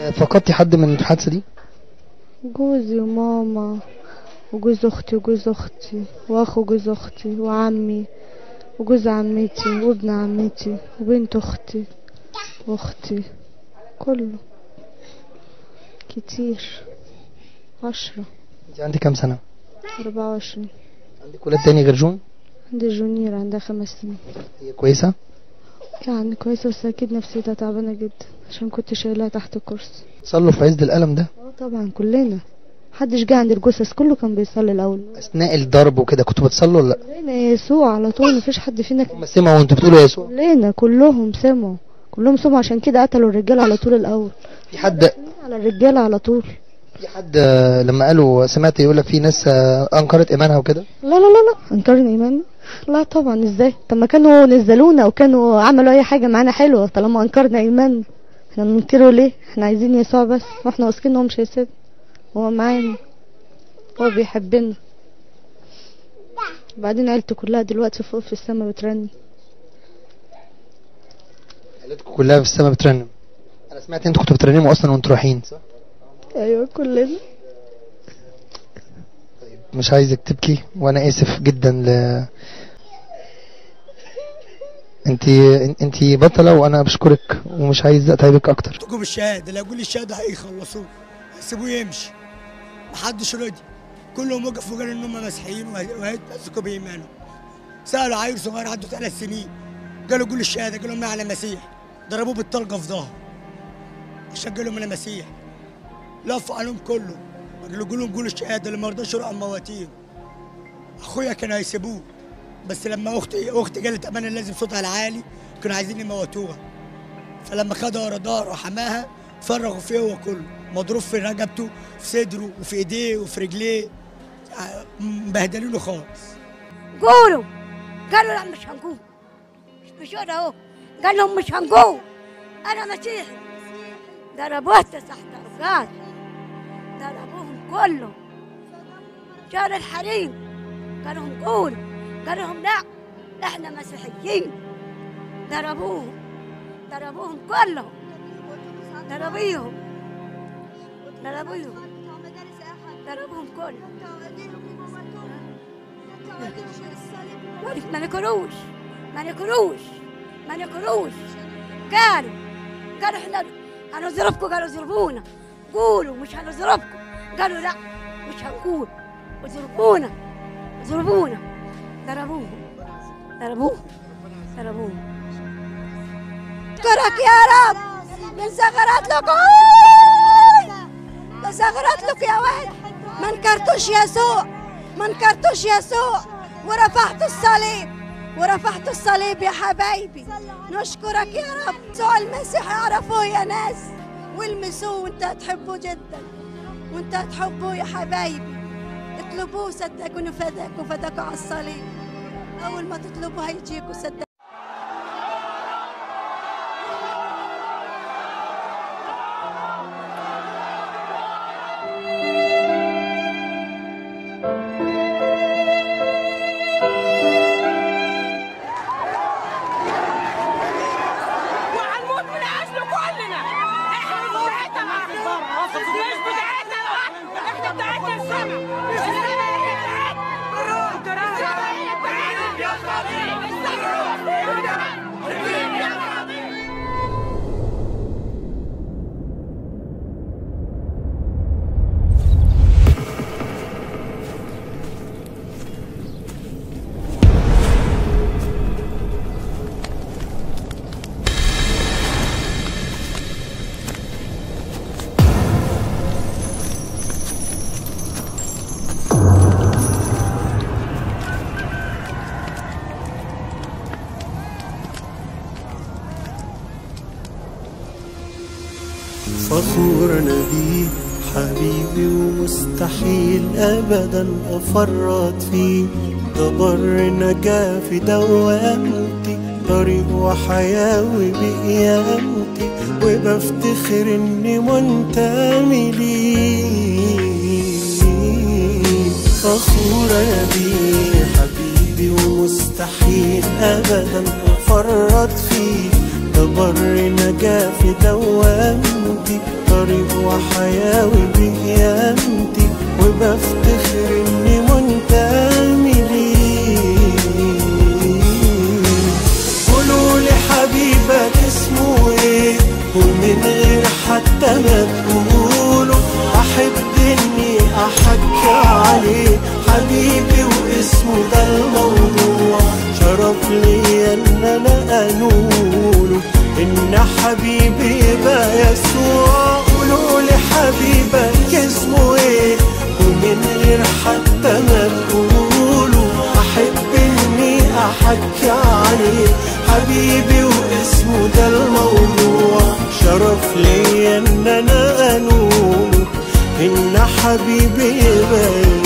آه، فقدتي حد من الحادثه دي جوزي وماما وجوز اختي وجوز اختي واخو جوز اختي وعمي وجوز عمتي وابن عمتي وبنت اختي واختي كله كتير عشرة انت عندك كام سنه أربعة وعشرين عندك ولاد تاني غير جون عندي جونير عندها خمس سنين هي كويسه يعني كويسة بس أكيد نفسيتها تعبانة جدا عشان كنت شايلها تحت الكرسي صلوا في عز الالم ده اه طبعا كلنا محدش جه عند الجثث كله كان بيصلي الأول اثناء الضرب وكده كنتوا بتصلوا ولا لا كلنا يسوع على طول مفيش حد فينا كان هم سمعوا وانتوا بتقولوا يا يسوع كلنا كلهم سمعوا كلهم سمعوا عشان كده قتلوا الرجال على طول الأول في حد على الرجالة على طول في حد آه، لما قالوا سمعت يقول لك في ناس آه، انكرت ايمانها وكده لا لا لا لا انكرنا ايماننا لا طبعا ازاي طب ما كانوا نزلونا وكانوا عملوا اي حاجه معانا حلوه طالما انكرنا ايماننا احنا بننكره ليه احنا عايزين يسوع بس واحنا واثقين ان هو مش هيسيبنا هو معانا هو بيحبنا بعدين عيلته كلها دلوقتي فوق في السما بترنم عيلتكم كلها في السماء بترنم انا سمعت انتوا كنتوا بترنموا اصلا وانتوا رايحين صح ايوه كلنا مش عايزك تبكي وانا اسف جدا ل انت انت بطله وانا بشكرك ومش عايز اتعبك اكتر تقوم الشهاده لو يقول الشهاده هيخلصوه هيسيبوه يمشي محدش راضي كلهم وقفوا قالوا ان هم مسيحيين وهي- وهيتمسكوا بايمانهم سالوا عيل صغير عنده ثلاث سنين قالوا قول الشهاده قالوا ما على مسيح ضربوه بالطلقه في ظهره عشان قالوا انا مسيح لفوا عليهم كله قالوا قولوا قولوا الشهاده اللي ما رضاش يروح مواتين اخويا كان هيسيبوه بس لما اختي اختي قالت امانه لازم صوتها العالي كانوا عايزين يموتوها فلما خدها ورا ظهره وحماها فرغوا فيه هو كله مضروب في رقبته في صدره وفي ايديه وفي رجليه ع- مبهدلينه خالص قولوا قالوا لا مش هنقول مش مش اهو قال لهم مش هنقول انا مسيحي ضربوه تحت ضربات ضربوهم كلهم جار الحريم قالوا لهم قولوا قالوا لهم لا احنا مسيحيين ضربوهم ضربوهم كلهم ضربيهم ضربوهم ضربوهم كلهم ما نكروش ما نكروش ما نكروش قالوا قالوا احنا هنضربكم قالوا ضربونا قولوا مش هنضربكم قالوا لا مش هنقول وضربونا ضربونا ضربوهم ضربوهم ضربوهم اشكرك يا رب من زغرات لك من زغرات لك يا ولد ما انكرتوش يسوع ما انكرتوش يسوع ورفعت الصليب ورفعت الصليب يا حبايبي نشكرك يا رب يسوع المسيح يعرفوه يا ناس والمسوه وانت هتحبه جدا وانت هتحبه يا حبايبي اطلبوه صدقوني فداكوا فداكوا على الصليب اول ما تطلبوا هيجيكوا صدقوا وهنموت من اجله كلنا احنا مش بتاعتنا مش بتاعتنا احنا بتاعتنا السما السما هي بتاعتنا السما هي بتاعتنا يا خطيب السما يا خطيب فخور أنا بيه حبيبي ومستحيل أبدا أفرط فيه ده بر نجاة في دوامتي طريق وحياة وبقيامتي وبفتخر إني منتمي ليه فخور أنا بيه حبيبي ومستحيل أبدا أفرط فيه ده بر نجاة في دوامتي طريق وحياة وبقيامتي وبفتخر اني منتمي ليه قولوا لي حبيبك اسمه ايه ومن غير حتى ما تقولوا احب اني احكي عليه حبيبي واسمه ده الموضوع شرف لي ان انا انوله ان حبيبي يبقى يسوع قولوا لي حبيبك اسمه ايه ومن غير حتى ما تقولوا احب اني احكي عليه حبيبي واسمه ده الموضوع شرف لي ان انا انوله ان حبيبي يبقى